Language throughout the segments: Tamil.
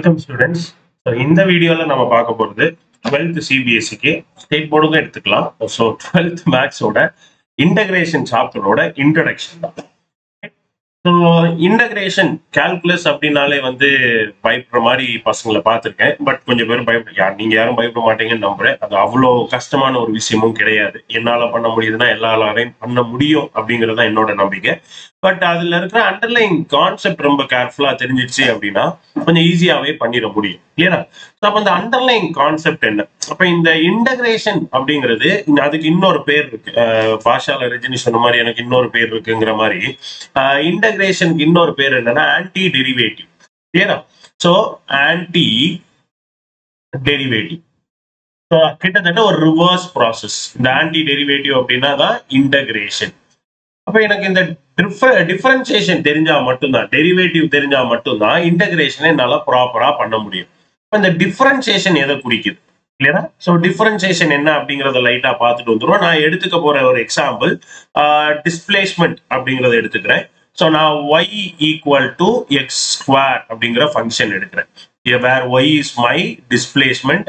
வெல்கம் ஸ்டூடெண்ட்ஸ் ஸோ இந்த வீடியோவில் நம்ம பார்க்க போகிறது டுவெல்த் சிபிஎஸ்சிக்கு ஸ்டேட் போர்டுக்கும் எடுத்துக்கலாம் ஸோ டுவெல்த் மேக்ஸோட இன்டகிரேஷன் சாப்டரோட இன்ட்ரடக்ஷன் தான் ஸோ இன்டகிரேஷன் கால்குலஸ் அப்படின்னாலே வந்து பயப்படுற மாதிரி பசங்களை பார்த்துருக்கேன் பட் கொஞ்சம் பேர் பயப்பட யார் நீங்கள் யாரும் பயப்பட மாட்டீங்கன்னு நம்புறேன் அது அவ்வளோ கஷ்டமான ஒரு விஷயமும் கிடையாது என்னால் பண்ண முடியுதுன்னா எல்லாராலையும் பண்ண முடியும் அப்படிங்கிறது தான் என்னோட நம்பிக்கை பட் அதுல இருக்கிற அண்டர்லைன் கான்செப்ட் ரொம்ப கேர்ஃபுல்லா தெரிஞ்சிச்சு அப்படின்னா கொஞ்சம் ஈஸியாவே பண்ணிட முடியும் கிளியரா அப்ப அந்த அண்டர்லைன் கான்செப்ட் என்ன அப்ப இந்த இன்டகிரேஷன் அப்படிங்கிறது இந்த- அதுக்கு இன்னொரு பேர் இருக்கு அஹ் பாஷால ரஜினி சொன்ன மாதிரி எனக்கு இன்னொரு பேர் இருக்குங்கிற மாதிரி இன்டகிரேஷனுக்கு இன்னொரு பேர் என்னன்னா ஆன்டி டெரிவேட்டிவ் கிளியரா சோ ஆன்டி டெரிவேட்டிவ் ஸோ கிட்டத்தட்ட ஒரு ரிவர்ஸ் ப்ராசஸ் இந்த ஆன்டி டெரிவேட்டிவ் அப்படின்னா தான் இன்டகிரேஷன் அப்ப எனக்கு இந்த டிஃபரன்சியேஷன் தெரிஞ்சா மட்டும்தான் டெரிவேட்டிவ் தெரிஞ்சா மட்டும்தான் இன்டகிரேஷனை என்னால ப்ராப்பரா பண்ண முடியும் இப்ப இந்த டிஃபரன்சியேஷன் எதை குறிக்குது கிளியரா ஸோ டிஃபரன்சியேஷன் என்ன அப்படிங்கறத லைட்டா பார்த்துட்டு வந்துடும் நான் எடுத்துக்க போற ஒரு எக்ஸாம்பிள் டிஸ்பிளேஸ்மெண்ட் அப்படிங்கறத எடுத்துக்கிறேன் ஸோ நான் y equal to X square அப்படிங்கிற ஃபங்க்ஷன் எடுக்கிறேன் where y is my displacement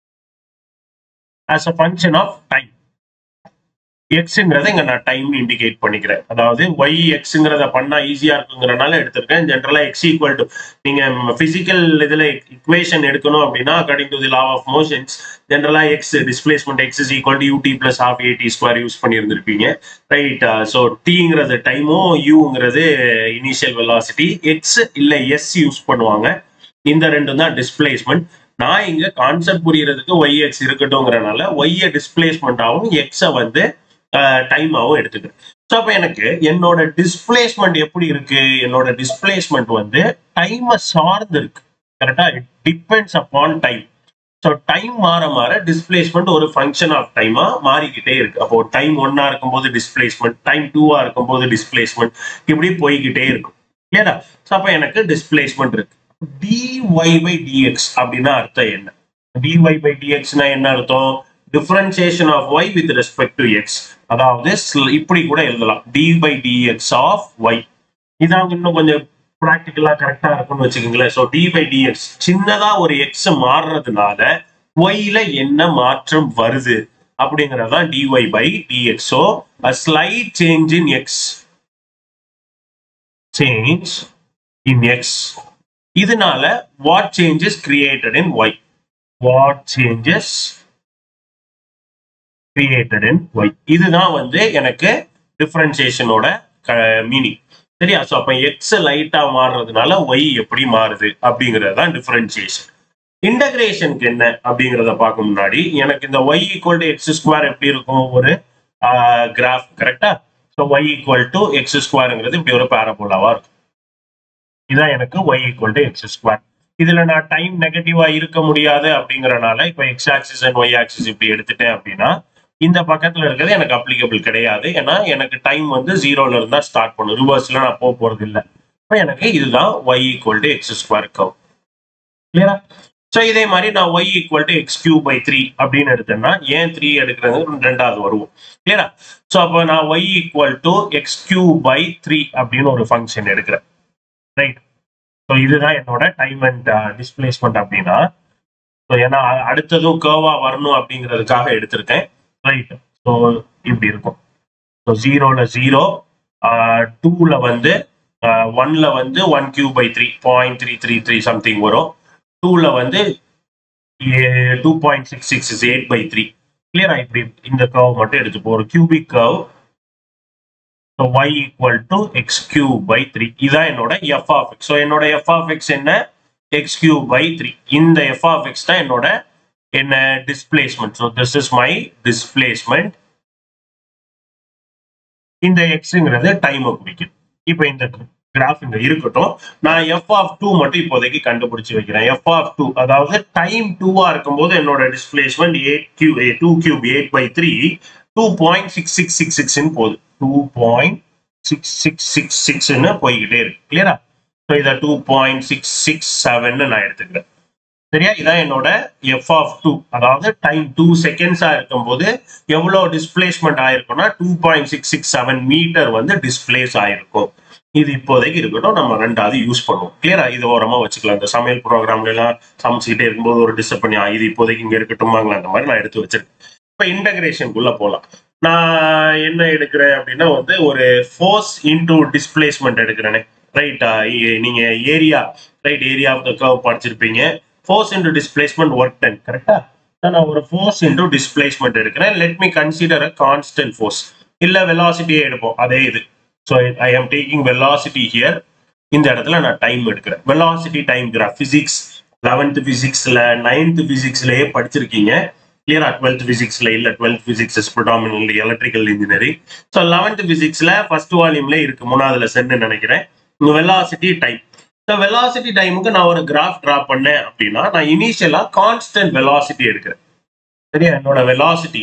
as a function of time எக்ஸுங்கிறத இங்க நான் டைம் இண்டிகேட் பண்ணிக்கிறேன் அதாவது ஒய் எக்ஸுங்கிறத பண்ணா ஈஸியா இருக்குங்கிறனால எடுத்திருக்கேன் ஜென்ரலா எக்ஸ் ஈக்குவல் டு நீங்க பிசிக்கல் இதுல இக்குவேஷன் எடுக்கணும் அப்படின்னா according to the law of motions ஜென்ரலா x displacement x is equal to u t plus half a t square use பண்ணியிருந்திருப்பீங்க ரைட் ஸோ டிங்கிறது டைமும் யூங்கிறது இனிஷியல் வெலாசிட்டி எக்ஸ் இல்ல எஸ் யூஸ் பண்ணுவாங்க இந்த ரெண்டும் தான் டிஸ்பிளேஸ்மெண்ட் நான் இங்க கான்செப்ட் புரியறதுக்கு ஒய் எக்ஸ் இருக்கட்டும்ங்கிறனால ஒய்ய டிஸ்பிளேஸ்மெண்ட்டாகவும் எக்ஸை வந்து டைமாகவும் எடுத்துக்கிறேன் ஸோ அப்போ எனக்கு என்னோட டிஸ்பிளேஸ்மெண்ட் எப்படி இருக்கு என்னோட டிஸ்பிளேஸ்மெண்ட் வந்து டைமை சார்ந்து இருக்கு கரெக்டா it depends upon time so time மாற மாற டிஸ்பிளேஸ்மெண்ட் ஒரு ஃபங்க்ஷன் ஆஃப் டைமா மாறிக்கிட்டே இருக்கு அப்போ டைம் ஒன்னா இருக்கும்போது டிஸ்பிளேஸ்மெண்ட் டைம் டூவா இருக்கும்போது டிஸ்பிளேஸ்மெண்ட் இப்படி போய்கிட்டே இருக்கும் இல்லையா ஸோ அப்போ எனக்கு டிஸ்பிளேஸ்மெண்ட் இருக்கு dy பை dx அப்படின்னா அர்த்தம் என்ன dy பை dxனா என்ன அர்த்தம் differentiation of y with respect to x அதாவது sl- இப்படி கூட எழுதலாம் dy by dx of y இதான் இன்னும் கொஞ்சம் ப்ராக்டிக்கலா கரெக்டா இருக்கும்னு வச்சுக்கோங்களேன் ஸோ டி பை டிஎக்ஸ் சின்னதா ஒரு எக்ஸ் மாறுறதுனால ஒய்ல என்ன மாற்றம் வருது அப்படிங்கறதுதான் dy by dx so a slight change in x change in x இதனால what changes created in y what changes created in y இதுதான் வந்து எனக்கு டிஃபரன்சியேஷனோட மீனிங் சரியா ஸோ அப்போ எக்ஸ் லைட்டா மாறுறதுனால ஒய் எப்படி மாறுது அப்படிங்கிறது தான் டிஃபரன்சியேஷன் இன்டகிரேஷனுக்கு என்ன அப்படிங்கிறத பார்க்க முன்னாடி எனக்கு இந்த y equal to X square எப்படி இருக்கும் ஒரு கிராஃப் கரெக்டா so y equal to x ஸ்கொயருங்கிறது இப்படி ஒரு பேரபோலாவா இருக்கும் இதான் எனக்கு y equal to X square இதுல நான் டைம் நெகட்டிவா இருக்க முடியாது அப்படிங்கறனால இப்போ x axis and y axis இப்படி எடுத்துட்டேன் அப்படின்னா இந்த பக்கத்துல இருக்கிறது எனக்கு அப்ளிகபிள் கிடையாது ஏன்னா எனக்கு டைம் வந்து ஜீரோல இருந்தா ஸ்டார்ட் பண்ணும் ரிவர்ஸ்ல நான் போக போறது இல்லை இப்போ எனக்கு இதுதான் y equal to X square கவ் கிளியரா ஸோ இதே மாதிரி நான் y equal to x cube by three அப்படின்னு எடுத்தேன்னா ஏன் த்ரீ எடுக்கிறது ரெண்டாவது வருவோம் கிளியரா ஸோ அப்போ நான் y equal to x cube by three அப்படின்னு ஒரு ஃபங்க்ஷன் எடுக்கிறேன் ரைட் ஸோ இதுதான் என்னோட டைம் அண்ட் டிஸ்பிளேஸ்மெண்ட் அப்படின்னா ஸோ ஏன்னா அ- அடுத்ததும் கேர்வா வரணும் அப்படிங்கிறதுக்காக எடுத்திருக்கேன் ரைட் ஸோ இப்படி இருக்கும் ஸோ ஜீரோல ஜீரோ டூல வந்து ஒன்ல வந்து one cube by three point three three three something வரும் டூல வந்து two point six six is eight by three கிளியரா இப்படி இந்த கர்வ் மட்டும் எடுத்துப்போம் ஒரு cubic curve so y equal to x cube by three இதான் என்னோட எஃப் ஆஃப் எக்ஸ் ஸோ என்னோட எஃப் ஆஃப் எக்ஸ் என்ன எக்ஸ் கியூ பை த்ரீ இந்த எஃப் ஆஃப் எக்ஸ் தான் என்னோட என்ன displacement so this is my displacement இந்த எக்ஸுங்கிறது டைமை குறிக்குது இப்போ இந்த கிராஃப் இங்க இருக்கட்டும் நான் எஃப் ஆஃப் டூ மட்டும் இப்போதைக்கு கண்டுபிடிச்சு வைக்கிறேன் எஃப் ஆஃப் டூ அதாவது டைம் டூவா இருக்கும்போது என்னோட displacement eight cube two cube eight by three two point six six six சிக்ஸ்னு போகுது two point six six six சிக்ஸ்னு போய்கிட்டே இருக்கு கிளியரா ஸோ இதை two point six six seven நான் எடுத்துக்கிறேன் சரியா இதான் என்னோட எஃப் ஆஃப் டூ அதாவது டைம் டூ செகண்ட்ஸா இருக்கும்போது எவ்வளோ டிஸ்பிளேஸ்மெண்ட் ஆயிருக்கும்னா two point six six seven metre வந்து டிஸ்பிளேஸ் ஆயிருக்கும் இது இப்போதைக்கு இருக்கட்டும் நம்ம ரெண்டாவது யூஸ் பண்ணுவோம் கிளியரா இது ஓரமா வச்சுக்கலாம் இந்த சமையல் ப்ரோக்ராம்ல எல்லாம் சமைச்சுக்கிட்டே இருக்கும்போது ஒரு டிஸ்டர்ப் பண்ணி "ஆ, இது இப்போதைக்கு இங்க இருக்கட்டுமாங்களா அந்த மாதிரி நான் எடுத்து வச்சிருக்கேன் இப்போ இன்டகிரேஷனுக்குள்ள போகலாம் நான் என்ன எடுக்கிறேன் அப்படின்னா வந்து ஒரு ஃபோர்ஸ் இன்டூ டிஸ்பிளேஸ்மெண்ட் எடுக்கிறேனே ரைட்டா நீங்க area right area of the curve படிச்சிருப்பீங்க force into displacement work done கரெக்டா நான் ஒரு ஃபோர்ஸ் இன்டூ டிஸ்பிளேஸ்மெண்ட் எடுக்கிறேன் let me consider a constant force இல்ல வெலாசிட்டியே எடுப்போம் அதே இது ஸோ ஐ ஆம் டேக்கிங் வெலாசிட்டி ஹியர் இந்த இடத்துல நான் டைம் எடுக்கிறேன் velocity time graph physics eleventh பிசிக்ஸ்ல நைன்த் பிசிக்ஸ்லயே படிச்சிருக்கீங்க கிளியரா டுவெல்த் பிசிக்ஸ்ல இல்ல twelfth physics is predominantly electrical engineering so eleventh பிசிக்ஸ்ல ஃபர்ஸ்ட் வால்யூம்ல இருக்கு மூணாவதுல சென்னு நினைக்கிறேன் வெலாசிட்டி டைம் ஸோ வெலாசிட்டி டைமுக்கு நான் ஒரு கிராஃப் டிரா பண்ணேன் அப்படின்னா நான் இனிஷியலா கான்ஸ்டன்ட் வெலாசிட்டி எடுக்கிறேன் சரியா என்னோட வெலாசிட்டி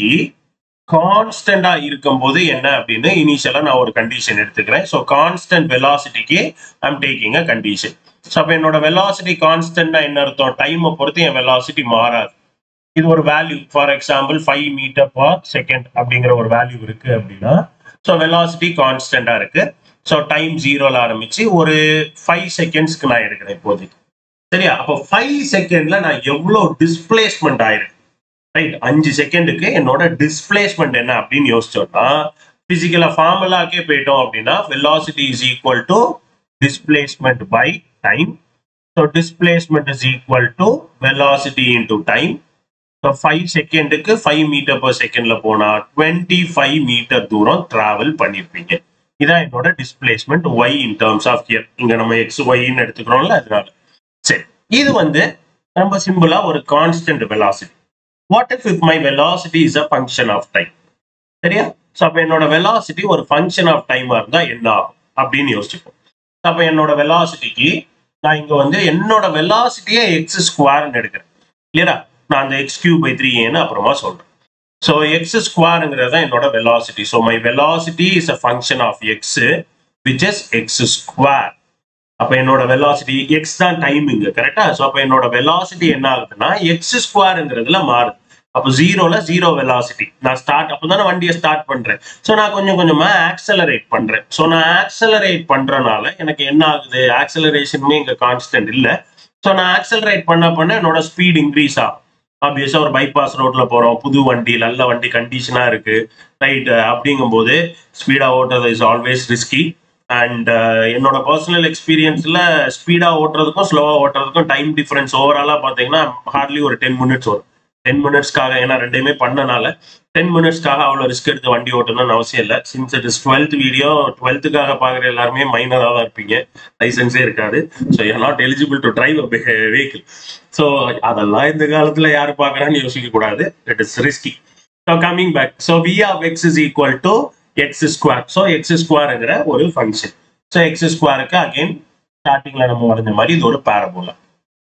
கான்ஸ்டண்டா இருக்கும்போது என்ன அப்படின்னு இனிஷியலா நான் ஒரு கண்டிஷன் எடுத்துக்கிறேன் ஸோ கான்ஸ்டன்ட் வெலாசிட்டிக்கு I'm taking a condition so அப்போ என்னோட வெலாசிட்டி கான்ஸ்டன்டா என்ன அர்த்தம் டைமை பொறுத்து என் வெலாசிட்டி மாறாது இது ஒரு value for example five metre per second அப்படிங்கிற ஒரு வேல்யூ இருக்கு அப்படின்னா ஸோ வெலாசிட்டி கான்ஸ்டண்டா இருக்கு ஸோ டைம் ஜீரோல ஆரம்பிச்சு ஒரு ஃபைவ் செகண்ட்ஸ்க்கு நான் எடுக்கிறேன் இப்போதைக்கு சரியா அப்போ ஃபைவ் செகண்ட்ல நான் எவ்வளோ டிஸ்பிளேஸ்மெண்ட் ஆயிருக்கு ரைட் அஞ்சு செகண்டுக்கு என்னோட டிஸ்பிளேஸ்மெண்ட் என்ன அப்படின்னு யோசிச்சோம்னா பிசிக்கலா ஃபார்முலாக்கே போயிட்டோம் அப்படின்னா velocity is equal to displacement by time so displacement is equal to velocity into time so five செகண்டுக்கு ஃபைவ் மீட்டர் பர் செகண்ட்ல போனா டுவெண்ட்டி ஃபைவ் மீட்டர் தூரம் டிராவல் பண்ணியிருப்பீங்க இதான் என்னோட displacement Y in terms of year இங்க நம்ம எக்ஸ் ஒய்ன்னு எடுத்துக்கிறோம்ல அதனால சரி இது வந்து ரொம்ப சிம்பிளா ஒரு constant velocity what if if my velocity is a function of time சரியா ஸோ அப்போ என்னோட வெலாசிட்டி ஒரு ஃபங்க்ஷன் ஆஃப் டைமா இருந்தா என்ன ஆகும் அப்படின்னு யோசிச்சுப்போம் அப்போ என்னோட வெலாசிட்டிக்கு நான் இங்க வந்து என்னோட வெலாசிட்டியே எக்ஸ் ஸ்கொயர்னு எடுக்கிறேன் இல்லையா நான் அந்த எக்ஸ் கியூ பை த்ரீ ஏன்னு அப்புறமா சொல்றேன் ஸோ எக்ஸ் ஸ்கொயருங்கிறது தான் என்னோட velocity so my velocity is a function of X which is X square அப்ப என்னோட வெலாசிட்டி எக்ஸ் தான் டைமிங் கரெக்டா ஸோ அப்ப என்னோட வெலாசிட்டி என்ன ஆகுதுன்னா எக்ஸ் ஸ்கொயருங்கிறதுல மாறுது அப்போ ஜீரோல ஜீரோ வெலாசிட்டி நான் ஸ்டார்ட் அப்போ வண்டியை ஸ்டார்ட் பண்றேன் ஸோ நான் கொஞ்சம் கொஞ்சமா ஆக்சலரேட் பண்றேன் ஸோ நான் ஆக்சலரேட் பண்றனால எனக்கு என்ன ஆகுது ஆக்சலரேஷனுமே இங்க கான்ஸ்டன்ட் இல்லை ஸோ நான் ஆக்சலரேட் பண்ண பண்ண என்னோட ஸ்பீட் இன்க்ரீஸ் ஆகும் ஆப்வியஸா ஒரு பைபாஸ் ரோட்ல போறோம் புது வண்டி நல்ல வண்டி கண்டிஷனா இருக்கு ரைட் அப்படிங்கும்போது ஸ்பீடா ஓட்டுறது இஸ் ஆல்வேஸ் ரிஸ்கி அண்ட் என்னோட பர்சனல் எக்ஸ்பீரியன்ஸ்ல ஸ்பீடா ஓட்டுறதுக்கும் ஸ்லோவா ஓட்டுறதுக்கும் டைம் டிஃபரன்ஸ் ஓவராலா பாத்தீங்கன்னா ஹார்ட்லி ஒரு டென் மினிட்ஸ் வரும் டென் மினிட்ஸ்க்காக ஏன்னா ரெண்டையுமே பண்ணனால டென் மினிட்ஸ்க்காக அவ்வளோ ரிஸ்க் எடுத்து வண்டி ஓட்டணும்னு அவசியம் இல்லை since it is twelfth video டுவெல்த்துக்காக பார்க்குற எல்லாருமே மைனராக தான் இருப்பீங்க லைசன்ஸே இருக்காது so you not eligible to drive a vehicle so அதெல்லாம் இந்த காலத்தில் யார் பார்க்குறான்னு யோசிக்க கூடாது it is risky so coming back so V of X is equal to X square so X ஸ்கொயருங்கிற ஒரு ஃபங்க்ஷன் ஸோ எக்ஸ் ஸ்கொயருக்கு அகைன் ஸ்டார்டிங்ல நம்ம வரைஞ்ச மாதிரி இது ஒரு பேரபோலா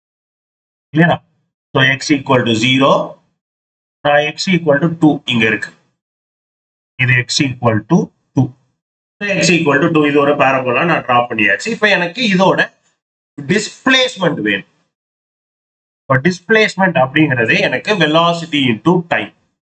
கிளியரா so X equal to zero X equal to two இங்க இருக்கு இது X equal to two X equal to two இது ஒரு பேரபோலா நான் ட்ரா பண்ணியாச்சு இப்போ எனக்கு இதோட டிஸ்பிளேஸ்மெண்ட் வேணும் இப்போ டிஸ்பிளேஸ்மெண்ட் அப்படிங்கிறது எனக்கு வெலாசிட்டி இன்டூ டைம்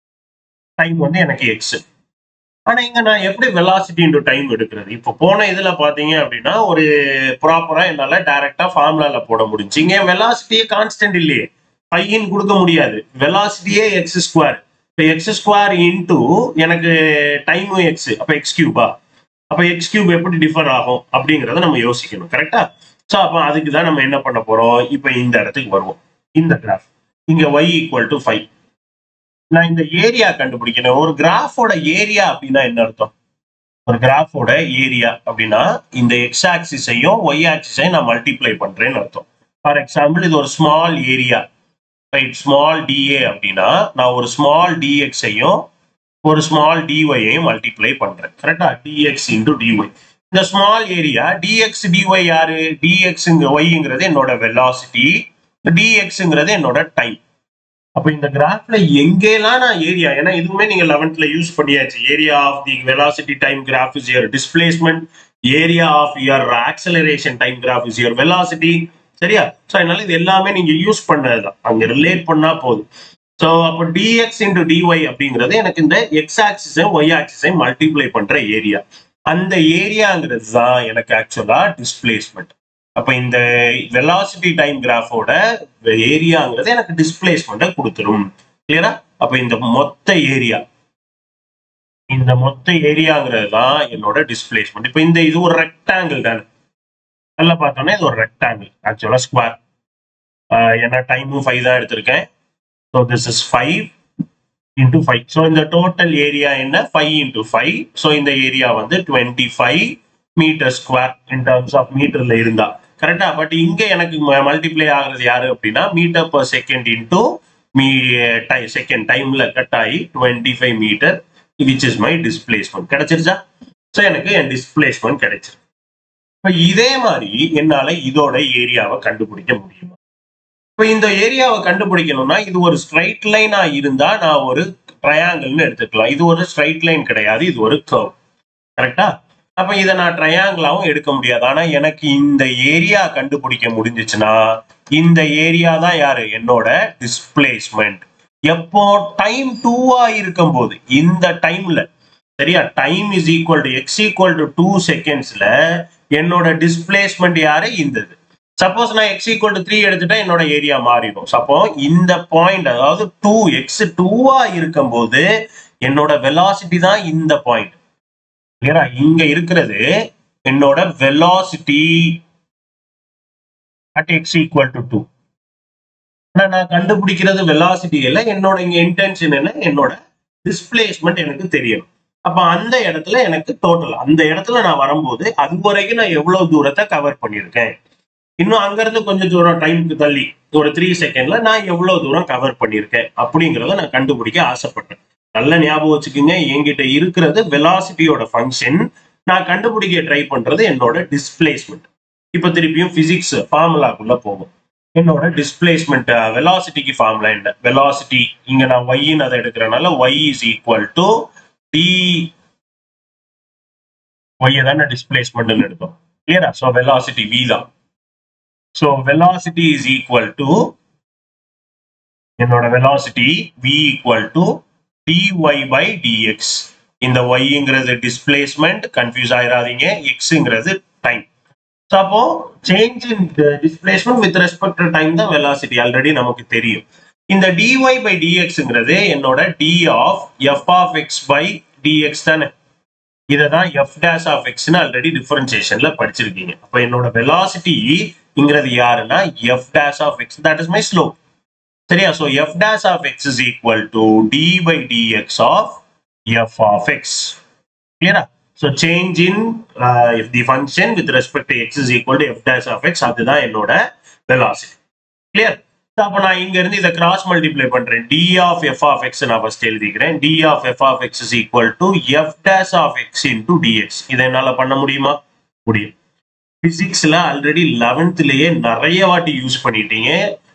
டைம் வந்து எனக்கு எக்ஸ் ஆனா இங்க நான் எப்படி வெலாசிட்டி இன்டூ டைம் எடுக்கிறது இப்போ போன இதுல பாத்தீங்க அப்படின்னா ஒரு ப்ராப்பரா என்னால டைரக்டா ஃபார்முலால போட முடிஞ்சு இங்க வெலாசிட்டியே கான்ஸ்டன்ட் இல்லையே பையன் கொடுக்க முடியாது வெலாசிட்டியே எக்ஸ் ஸ்கொயர் இப்போ எக்ஸ் ஸ்கொயர் இன்டூ எனக்கு டைமும் எக்ஸ் அப்போ எக்ஸ் கியூபா அப்போ எக்ஸ் கியூப் எப்படி டிஃபர் ஆகும் அப்படிங்கிறத நம்ம யோசிக்கணும் கரெக்டா ஸோ அப்போ அதுக்கு தான் நம்ம என்ன பண்ண போறோம் இப்போ இந்த இடத்துக்கு வருவோம் இந்த கிராஃப் இங்க ஒய் ஈக்குவல் டு ஃபைவ் நான் இந்த ஏரியா கண்டுபிடிக்கணும் ஒரு கிராஃபோட ஏரியா அப்படின்னா என்ன அர்த்தம் ஒரு கிராஃபோட ஏரியா அப்படின்னா இந்த எக்ஸ் ஆக்சிஸையும் ஒய் ஆக்சிஸையும் நான் மல்டிப்ளை பண்றேன்னு அர்த்தம் ஃபார் எக்ஸாம்பிள் இது ஒரு small area right small dA அப்படின்னா நான் ஒரு ஸ்மால் டிஎக்ஸையும் ஒரு ஸ்மால் டிஒய்யையும் மல்டிப்ளை பண்றேன் கரெக்டா டிஎக்ஸ் இன்டூ டிஒய் இந்த ஸ்மால் ஏரியா டிஎக்ஸ் டிஒய் யாரு டிஎக்ஸுங்க ஒய்ங்கிறது என்னோட வெலாசிட்டி டிஎக்ஸுங்கிறது என்னோட டைம் அப்ப இந்த கிராஃப்ல எங்கெல்லாம் நான் ஏரியா ஏன்னா இதுவுமே நீங்க லெவன்த்ல யூஸ் பண்ணியாச்சு area of the velocity time graph is your displacement area of your acceleration time graph is your velocity சரியா ஸோ அதனால இது எல்லாமே நீங்க யூஸ் பண்ணதுதான் அங்க ரிலேட் பண்ணா போதும் ஸோ அப்போ டிஎக்ஸ் இன்டு டிஒய் அப்படிங்கிறது எனக்கு இந்த எக்ஸ் ஆக்சிஸையும் ஒய் ஆக்சிஸையும் மல்டிப்ளை பண்ற ஏரியா அந்த ஏரியாங்கிறது தான் எனக்கு ஆக்சுவலா டிஸ்பிளேஸ்மெண்ட் அப்ப இந்த வெலாசிட்டி டைம் கிராஃபோட ஏரியாங்கிறது எனக்கு டிஸ்பிளேஸ்மெண்ட்டை கொடுத்துரும் கிளியரா அப்ப இந்த மொத்த ஏரியா இந்த மொத்த ஏரியாங்கிறது தான் என்னோட டிஸ்பிளேஸ்மெண்ட் இப்போ இந்த இது ஒரு ரெக்டாங்கிள் தானே நல்லா பார்த்தோன்னா இது ஒரு ரெக்டாங்கிள் ஆக்சுவலா ஸ்கொயர் ஏன்னா டைமும் ஃபைவ் தான் எடுத்திருக்கேன் so this is five into five so இந்த டோட்டல் ஏரியா என்ன ஃபைவ் இன்டூ ஃபைவ் ஸோ இந்த ஏரியா வந்து twenty five metre square in terms of மீட்டர்ல இருந்தா கரெக்டா பட் இங்க எனக்கு மல்டிப்ளை ஆகுறது யாரு அப்படின்னா மீட்டர் பர் செகண்ட் இன்டூ மீ டை செகண்ட் டைம்ல கட் ஆகி twenty five metre which is my displacement கிடைச்சிருச்சா ஸோ எனக்கு என் டிஸ்பிளேஸ்மெண்ட் கிடைச்சிருக்கு இப்போ இதே மாதிரி என்னால இதோட ஏரியாவை கண்டுபிடிக்க முடியுமா இப்போ இந்த ஏரியாவை கண்டுபிடிக்கணும்னா இது ஒரு ஸ்ட்ரைட் லைனா இருந்தா நான் ஒரு ட்ரையாங்கிள்னு எடுத்துக்கலாம் இது ஒரு ஸ்ட்ரைட் லைன் கிடையாது இது ஒரு கர்வ் கரெக்டா அப்ப இதை நான் ட்ரையாங்கிளாவும் எடுக்க முடியாது ஆனா எனக்கு இந்த ஏரியா கண்டுபிடிக்க முடிஞ்சிச்சுன்னா இந்த ஏரியா தான் யாரு என்னோட டிஸ்பிளேஸ்மெண்ட் எப்போ டைம் டூவா இருக்கும் போது இந்த டைம்ல சரியா time is equal to X equal to two செகண்ட்ஸ்ல என்னோட டிஸ்பிளேஸ்மெண்ட் யாரு இந்த இது சப்போஸ் நான் எக்ஸ் ஈக்குவல் டு த்ரீ எடுத்துட்டா என்னோட ஏரியா மாறிடும் அப்போ இந்த பாயிண்ட் அதாவது டூ எக்ஸ் டூவா இருக்கும் போது என்னோட வெலாசிட்டி தான் இந்த பாயிண்ட் கிளியரா இங்க இருக்கிறது என்னோட velocity at X equal to two ஆனா நான் கண்டுபிடிக்கிறது வெலாசிட்டி இல்ல என்னோட இங்க இன்டென்ஷன் என்ன என்னோட டிஸ்பிளேஸ்மெண்ட் எனக்கு தெரியணும் அப்ப அந்த இடத்துல எனக்கு டோட்டல் அந்த இடத்துல நான் வரும்போது அது வரைக்கும் நான் எவ்வளவு தூரத்தை கவர் பண்ணியிருக்கேன் இன்னும் அங்கிருந்து கொஞ்சம் தூரம் டைமுக்கு தள்ளி ஒரு த்ரீ செகண்ட்ல நான் எவ்வளவு தூரம் கவர் பண்ணியிருக்கேன் அப்படிங்கிறத நான் கண்டுபிடிக்க ஆசைப்பட்டேன் நல்ல ஞாபகம் வச்சுக்கோங்க என்கிட்ட இருக்கிறது வெலாசிட்டியோட ஃபங்க்ஷன் நான் கண்டுபிடிக்க ட்ரை பண்றது என்னோட டிஸ்பிளேஸ்மெண்ட் இப்போ திருப்பியும் பிசிக்ஸ் ஃபார்முலாக்குள்ள போகும் என்னோட டிஸ்பிளேஸ்மெண்ட் வெலாசிட்டிக்கு ஃபார்முலா என்ன வெலாசிட்டி இங்க நான் ஒய்ன்னு அதை எடுக்கிறனால Y is equal to d ஒய்யை தானே டிஸ்பிளேஸ்மெண்ட்னு எடுத்தோம் கிளியரா ஸோ வெலாசிட்டி வி தான் so velocity is equal to என்னோட velocity V equal to dy by dx இந்த yங்கிறது டிஸ்பிளேஸ்மெண்ட் கன்ஃபியூஸ் ஆயிராதீங்க xங்கிறது டைம் ஸோ அப்போ change in displacement with respect to time தான் வெலாசிட்டி ஆல்ரெடி நமக்கு தெரியும் இந்த dy பை dxங்கிறது என்னோட d of f of x by dx தானே இதை தான் எஃப் டேஷ் ஆஃப் எக்ஸ்னு ஆல்ரெடி டிஃபரன்சியேஷன்ல படிச்சிருக்கீங்க அப்போ என்னோட வெலாசிட்டிங்கிறது யாருன்னா F dash of X that is my slope சரியா so F dash of X is equal to d by dx of F of X கிளியரா so change in if the function with respect to X is equal to F dash of X அதுதான் என்னோட வெலாசிட்டி கிளியர் அப்போ நான் இங்க இருந்து இதை கிராஸ் மல்டிப்ளை பண்றேன் d of F of X நான் ஃபர்ஸ்ட் எழுதிக்கிறேன் d of F of X is equal to F dash of X into dx இதை என்னால பண்ண முடியுமா முடியும் பிசிக்ஸ்ல ஆல்ரெடி லெவன்த்லயே நிறைய வாட்டி யூஸ் பண்ணிட்டீங்க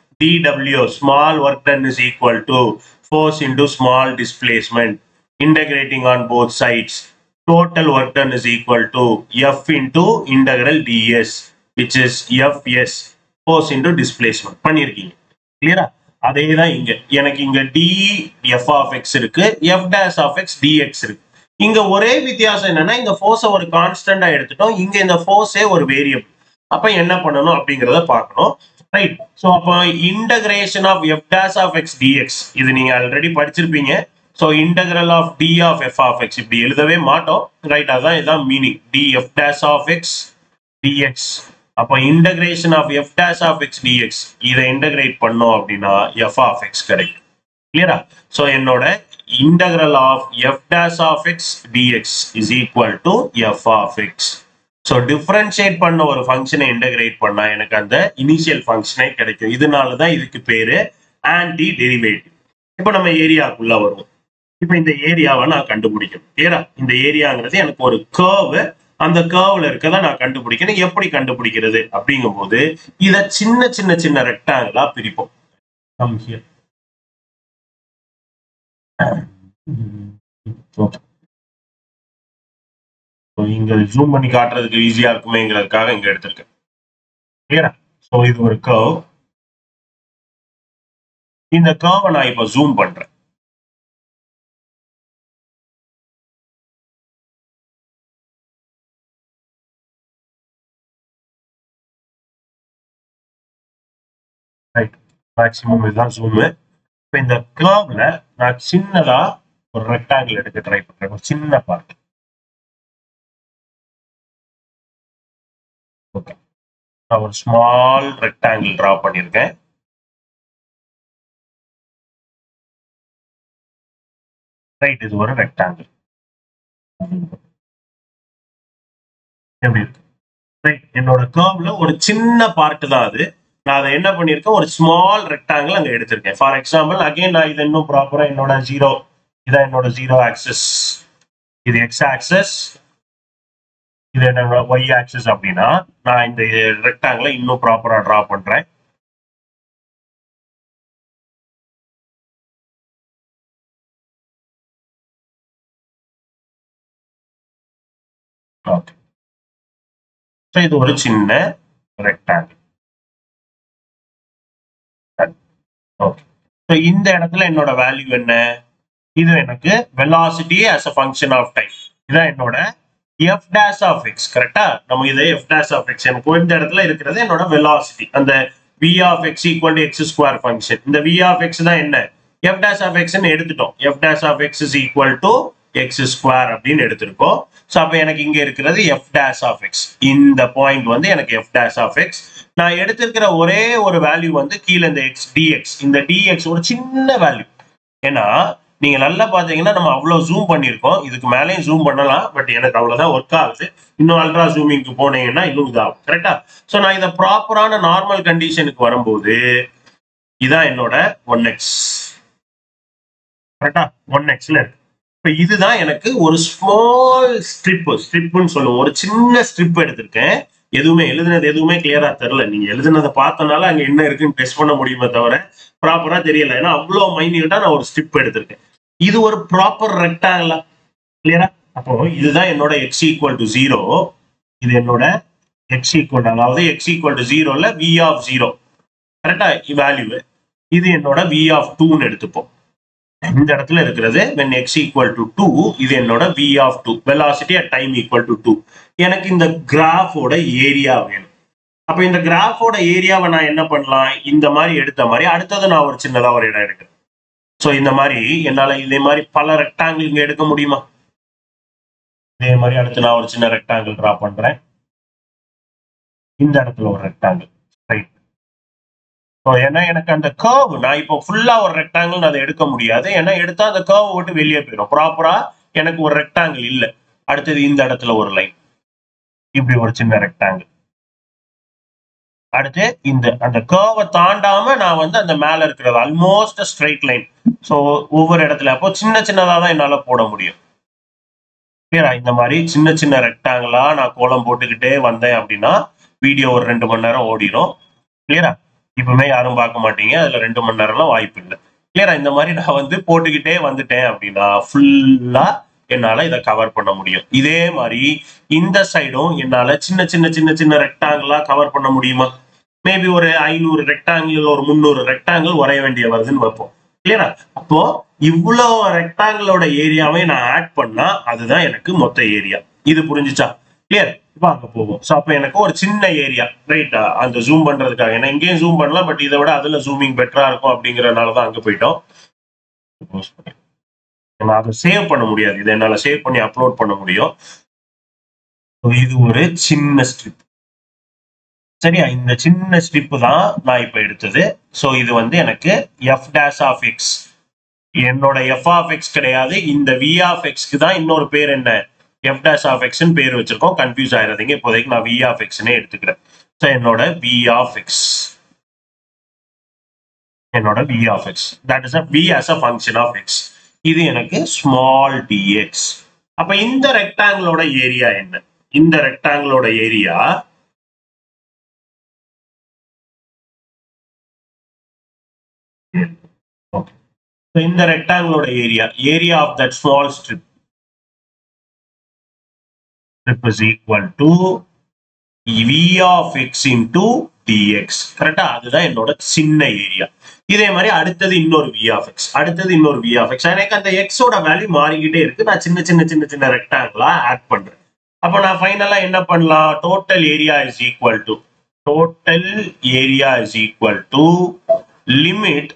dw small work done is equal to force into small displacement integrating on both sides total work done is equal to f into integral ds which is fs force into displacement பண்ணிருக்கீங்க கிளியரா அதே தான் இங்க எனக்கு இங்க டி எஃப் ஆஃப் எக்ஸ் இருக்கு F dash of X dx இருக்கு இங்க ஒரே வித்தியாசம் என்னன்னா இந்த ஃபோர்ஸை ஒரு கான்ஸ்டன்டா எடுத்துட்டோம் இங்க இந்த ஃபோர்ஸே ஒரு வேரியபிள் அப்ப என்ன பண்ணணும் அப்படிங்கிறத பார்க்கணும் ரைட் ஸோ அப்போ integration of F dash of X dx இது நீங்க ஆல்ரெடி படிச்சிருப்பீங்க so integral of d of F of X இப்படி எழுதவே மாட்டோம் ரைட் அதான் இதுதான் meaning d F dash of X dx அப்போ integration of F dash of X dx இதை இன்டகிரேட் பண்ணோம் அப்படின்னா எஃப் ஆஃப் எக்ஸ் கிடைக்கும் கிளியரா ஸோ என்னோட integral of F dash of X dx is equal to F of x so differentiate பண்ண ஒரு ஃபங்க்ஷனை இன்டகிரேட் பண்ணா எனக்கு அந்த இனிஷியல் ஃபங்க்ஷனே கிடைக்கும் இதனால தான் இதுக்கு பேரு ஆன்டி டெரிவேட்டிவ் இப்போ நம்ம ஏரியாக்குள்ள வருவோம் இப்போ இந்த ஏரியாவை நான் கண்டுபிடிக்கணும் ஏரா இந்த ஏரியாங்கிறது எனக்கு ஒரு கேர்வ் அந்த கேர்வ்ல இருக்கதை நான் கண்டுபிடிக்கணும் எப்படி கண்டுபிடிக்கிறது அப்படிங்கும்போது இதை சின்ன சின்ன சின்ன ரெக்டாங்கிளா பிரிப்போம் Come here. Okay. ஸோ இங்க ஜூம் பண்ணி காட்டுறதுக்கு ஈஸியா இருக்குமேங்கிறதுக்காக இங்க எடுத்திருக்கேன் கிளியரா ஸோ இது ஒரு கர்வ் இந்த கர்வை நான் இப்போ ஜூம் பண்றேன் மேக்ஸிமம் இதுதான் ஜூமு இப்போ இந்த கர்வ்ல நான் சின்னதா ஒரு ரெக்டாங்கிள் எடுக்க ட்ரை பண்றேன் ஒரு சின்ன பார்ட் ஓகே நான் ஒரு ஸ்மால் ரெக்டாங்கிள் டிரா பண்ணியிருக்கேன் ரைட் இது ஒரு ரெக்டாங்கிள் எப்படி இருக்கு ரைட் என்னோட கர்வ்ல ஒரு சின்ன பார்ட் தான் அது நான் அதை என்ன பண்ணியிருக்கேன் ஒரு ஸ்மால் ரெக்டாங்கிள் அங்க எடுத்திருக்கேன் ஃபார் எக்ஸாம்பிள் அகைன் நான் இது இன்னும் ப்ராப்பரா என்னோட ஜீரோ இதான் என்னோட ஜீரோ ஆக்சஸ் இது எக்ஸ் ஆக்சஸ் இது என்னோட ஒய் ஆக்சஸ் அப்படின்னா நான் இந்த ரெக்டாங்கிளை இன்னும் ப்ராப்பரா டிரா பண்றேன் ஓகே ஸோ இது ஒரு சின்ன ரெக்டாங்கிள் ஓகே ஸோ இந்த இடத்துல என்னோட வேல்யூ என்ன இது எனக்கு velocity as a function of time இதான் என்னோட எஃப் டேஷ் ஆஃப் எக்ஸ் கரெக்டா நம்ம இது எஃப் டேஷ் ஆஃப் எக்ஸ் எனக்கு இந்த இடத்துல இருக்கிறது என்னோட வெலாசிட்டி அந்த V of X equal to X square function இந்த வி ஆஃப் எக்ஸ் தான் என்ன எஃப் டேஷ் ஆஃப் எக்ஸ்னு எடுத்துட்டோம் F dash of X is equal to X square அப்படின்னு எடுத்திருக்கோம் ஸோ அப்போ எனக்கு இங்க இருக்கிறது எஃப் டேஷ் ஆஃப் எக்ஸ் இந்த பாயிண்ட் வந்து எனக்கு எஃப் டேஷ் ஆஃப் எக்ஸ் நான் எடுத்திருக்கிற ஒரே ஒரு வேல்யூ வந்து கீழே இந்த எக்ஸ் டிஎக்ஸ் இந்த டிஎக்ஸ் ஒரு சின்ன வேல்யூ ஏன்னா நீங்க நல்லா பாத்தீங்கன்னா நம்ம அவ்வளவு ஜூம் பண்ணியிருக்கோம் இதுக்கு மேலேயும் ஜூம் பண்ணலாம் பட் எனக்கு அவ்வளவுதான் ஒர்க் ஆகுது இன்னும் அல்ட்ரா ஜூமிங்க்கு போனீங்கன்னா இன்னும் இதாகும் கரெக்டா ஸோ நான் இதை ப்ராப்பரான நார்மல் கண்டிஷனுக்கு வரும்போது இதான் என்னோட ஒன் எக்ஸ் கரெக்டா ஒன் எக்ஸ்ல இருக்கு இப்போ இதுதான் எனக்கு ஒரு ஸ்மால் ஸ்ட்ரிப் ஸ்ட்ரிப்னு சொல்லுவோம் ஒரு சின்ன ஸ்ட்ரிப் எடுத்திருக்கேன் எதுவுமே எழுதுனது எதுவுமே கிளியரா தெரில நீங்க எழுதுனதை பார்த்தனால அங்க என்ன இருக்குன்னு டெஸ்ட் பண்ண முடியுமே தவிர ப்ராப்பரா தெரியல ஏன்னா அவ்வளோ மைன்யூட்டா நான் ஒரு ஸ்ட்ரிப் எடுத்திருக்கேன் இது ஒரு ப்ராப்பர் ரெக்டாங்கிளா கிளியரா அப்போ இதுதான் என்னோட எக்ஸ் ஈக்குவல் டு ஜீரோ இது என்னோட எக்ஸ் ஈக்குவல் அதாவது எக்ஸ் ஈக்குவல் டு ஜீரோல வி ஆஃப் ஜீரோ கரெக்டா வேல்யூ இது என்னோட வி ஆஃப் டூன்னு எடுத்துப்போம் இந்த இடத்துல இருக்கிறது when x equal to 2 இது என்னோட v of 2 velocity at time equal to 2 எனக்கு இந்த கிராஃபோட ஏரியா வேணும் அப்ப இந்த கிராஃபோட ஏரியாவை நான் என்ன பண்ணலாம் இந்த மாதிரி எடுத்த மாதிரி அடுத்தது நான் ஒரு சின்னதா ஒரு இடம் எடுக்கிறேன் ஸோ இந்த மாதிரி என்னால இதே மாதிரி பல ரெக்டாங்கிள் இங்க எடுக்க முடியுமா இதே மாதிரி அடுத்து நான் ஒரு சின்ன ரெக்டாங்கிள் டிரா பண்றேன் இந்த இடத்துல ஒரு ரெக்டாங்கிள் ரைட் ஸோ ஏன்னா எனக்கு அந்த கர்வ் நான் இப்போ ஃபுல்லா ஒரு ரெக்டாங்கிள் அதை எடுக்க முடியாது ஏன்னா எடுத்தா அந்த கர்வ் விட்டு வெளியே போயிடும் ப்ராப்பரா எனக்கு ஒரு ரெக்டாங்கிள் இல்லை அடுத்தது இந்த இடத்துல ஒரு லைன் இப்படி ஒரு சின்ன ரெக்டாங்கிள் அடுத்து இந்த அந்த கர்வை தாண்டாம நான் வந்து அந்த மேல இருக்கிறது ஆல்மோஸ்ட் ஸ்ட்ரைட் லைன் ஸோ ஒவ்வொரு இடத்துல அப்போ சின்ன சின்னதா தான் என்னால போட முடியும் கிளியரா இந்த மாதிரி சின்ன சின்ன ரெக்டாங்கிளா நான் கோலம் போட்டுக்கிட்டே வந்தேன் அப்படின்னா வீடியோ ஒரு ரெண்டு மணி நேரம் ஓடிடும் கிளியரா இப்பவுமே யாரும் பார்க்க மாட்டீங்க அதுல ரெண்டு மணி நேரம்லாம் வாய்ப்பு இல்லை கிளியரா இந்த மாதிரி நான் வந்து போட்டுக்கிட்டே வந்துட்டேன் அப்படின்னா ஃபுல்லா என்னால இதை கவர் பண்ண முடியும் இதே மாதிரி இந்த சைடும் என்னால சின்ன சின்ன சின்ன சின்ன ரெக்டாங்கிளா கவர் பண்ண முடியுமா மேபி ஒரு ஐநூறு ரெக்டாங்கிள் ஒரு முந்நூறு ரெக்டாங்கிள் வரைய வேண்டிய வருதுன்னு வைப்போம் கிளியரா அப்போ இவ்வளோ ரெக்டாங்கிளோட ஏரியாவை நான் ஆட் பண்ணா அதுதான் எனக்கு மொத்த ஏரியா இது புரிஞ்சுச்சா கிளியர் இப்போ அங்க போவோம் ஸோ அப்போ எனக்கு ஒரு சின்ன ஏரியா ரைட்டா அந்த ஜூம் பண்றதுக்காக ஏன்னா இங்கேயும் ஜூம் பண்ணலாம் பட் இதை விட அதுல ஜூமிங் பெட்டரா இருக்கும் அப்படிங்கறதுனால தான் அங்க போயிட்டோம் நான் அதை சேவ் பண்ண முடியாது இதை என்னால சேவ் பண்ணி அப்லோட் பண்ண முடியும் So, இது ஒரு சின்ன ஸ்ட்ரிப் சரியா இந்த சின்ன ஸ்ட்ரிப் தான் நான் இப்ப எடுத்தது ஸோ இது வந்து எனக்கு எஃப் டேஷ் ஆஃப் எக்ஸ் என்னோட எஃப் ஆஃப் எக்ஸ் கிடையாது இந்த வி ஆஃப் எக்ஸ்க்கு தான் இன்னொரு பேர் என்ன எஃப் டேஷ் ஆஃப் எக்ஸ்னு பேர் வச்சிருக்கோம் கன்ஃபியூஸ் ஆயிடாதீங்க இப்போதைக்கு நான் வி ஆஃப் எக்ஸ்னே எடுத்துக்கிறேன் ஸோ என்னோட வி ஆஃப் எக்ஸ் என்னோட V of X that is a V as a function of X இது எனக்கு ஸ்மால் டிஎக்ஸ் அப்ப இந்த ரெக்டாங்கிளோட ஏரியா என்ன இந்த ரெக்டாங்கிளோட ஏரியா ஓகே இந்த ரெக்டாங்கிளோட area area of that small strip strip is equal to v of x into dx கரெக்டா அதுதான் என்னோட சின்ன ஏரியா இதே மாதிரி அடுத்தது இன்னொரு v of x அடுத்தது இன்னொரு v of x எனக்கு அந்த x ஓட வேல்யூ மாறிக்கிட்டே இருக்கு நான் சின்ன சின்ன சின்ன சின்ன ரெக்டாங்கிளா ஆட் பண்றேன் அப்ப நான் ஃபைனலா என்ன பண்ணலாம் total area is equal to total area is equal to limit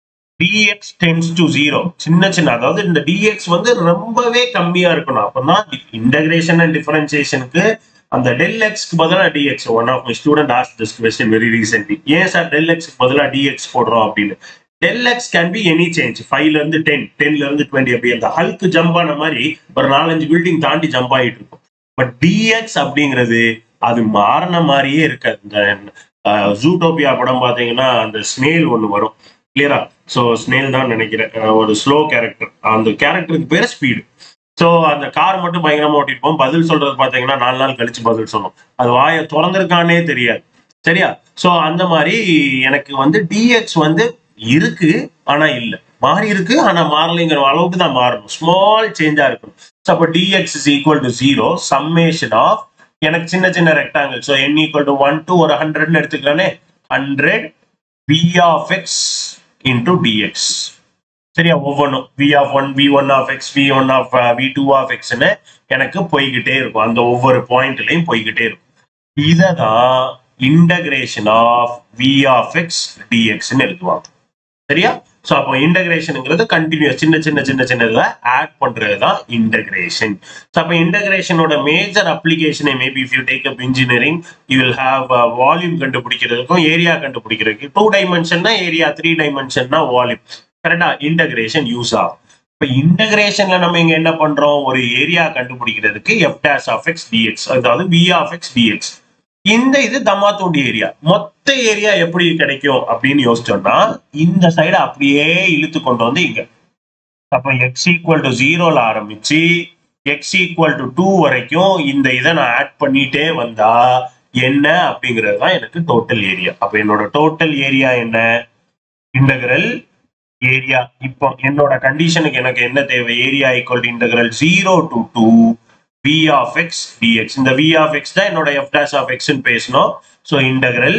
dx tends to zero சின்ன சின்ன அதாவது இந்த dx வந்து ரொம்பவே கம்மியா இருக்கணும் அப்பதான் இன்டகிரேஷன் அண்ட் டிஃபரன்சியேஷனுக்கு அந்த டெல் எக்ஸ்க்கு பதிலாக dx one of my student ஆஸ் திஸ் கொஸ்டின் வெரி ரீசென்ட்லி ஏன் சார் டெல் எக்ஸ்க்கு பதிலாக டிஎக்ஸ் போடுறோம் அப்படின்னு del X can be any change ஃபைவ்ல இருந்து டென் டென்ல இருந்து டுவெண்ட்டி அப்படி அந்த ஹல்க்கு ஜம்ப் ஆன மாதிரி ஒரு நாலஞ்சு பில்டிங் தாண்டி ஜம்ப் ஆகிட்டு இருக்கும் பட் டிஎக்ஸ் அப்படிங்கிறது அது மாறின மாதிரியே இருக்காது இந்த ஜூட்டோபியா படம் பார்த்தீங்கன்னா அந்த ஸ்னேல் ஒன்று வரும் கிளியரா ஸோ ஸ்னேல் தான் நினைக்கிறேன் அஹ் ஒரு ஸ்லோ கேரக்டர் அந்த கேரக்டருக்கு பேர் ஸ்பீடு ஸோ அந்த கார் மட்டும் பயங்கரமா ஓட்டிருப்போம் பதில் சொல்றது பார்த்தீங்கன்னா நாலு நாள் கழிச்சு பதில் சொல்லும் அது வாயை திறந்திருக்கானே தெரியாது சரியா ஸோ அந்த மாதிரி எனக்கு வந்து டிஎக்ஸ் வந்து இருக்கு ஆனா இல்லை மாறி இருக்கு ஆனா மாறலைங்கிற அளவுக்கு தான் மாறணும் ஸ்மால் சேஞ்சா இருக்கணும் ஸோ அப்போ dx is equal to zero summation of எனக்கு சின்ன சின்ன rectangle so N equal to one to ஒரு ஹண்ட்ரட்னு எடுத்துக்கலானே hundred V of X into dx சரியா ஒவ்வொன்றும் V of one V one of X V one of V two of எக்ஸ்னு எனக்கு போய்கிட்டே இருக்கும் அந்த ஒவ்வொரு பாயிண்ட்லையும் போய்கிட்டே இருக்கும் இதை தான் integration of V of X டிஎக்ஸ்ன்னு எழுதுவாங்க சரியா ஸோ அப்போ இன்டகிரேஷனுங்கிறது கண்டினியூஸ் சின்ன சின்ன சின்ன சின்னதுல ஆட் பண்றது தான் இன்டகிரேஷன் ஸோ அப்போ இன்டகிரேஷனோட மேஜர் அப்ளிகேஷனை maybe if you take up engineering you will have volume கண்டுபிடிக்கிறதுக்கும் ஏரியா கண்டுபிடிக்கிறதுக்கு டூ டைமென்ஷன்னா ஏரியா த்ரீ டைமென்ஷன்னா வால்யூம் கரெக்டா இன்டகிரேஷன் யூஸ் ஆகும் இப்போ இன்டகிரேஷன்ல நம்ம இங்க என்ன பண்றோம் ஒரு ஏரியா கண்டுபிடிக்கிறதுக்கு F dash of X dx அதாவது வி ஆஃப் எக்ஸ் டிஎக்ஸ் இந்த இது தம்மாத்தூண்டி ஏரியா மொத்த ஏரியா எப்படி கிடைக்கும் அப்படின்னு யோசிச்சோம்னா இந்த சைடு அப்படியே இழுத்து கொண்டு வந்து இங்க அப்ப எக்ஸ் ஈக்குவல் டு ஜீரோல ஆரம்பிச்சு எக்ஸ் ஈக்குவல் டு டூ வரைக்கும் இந்த இதை நான் ஆட் பண்ணிட்டே வந்தா என்ன அப்படிங்கிறது தான் எனக்கு டோட்டல் ஏரியா அப்ப என்னோட டோட்டல் ஏரியா என்ன இன்டகிரல் ஏரியா இப்போ என்னோட கண்டிஷனுக்கு எனக்கு என்ன தேவை area equal to integral zero to two V of X dx இந்த வி ஆஃப் எக்ஸ் தான் என்னோட எஃப் டேஷ் ஆஃப் எக்ஸ்ன்னு பேசணும் so integral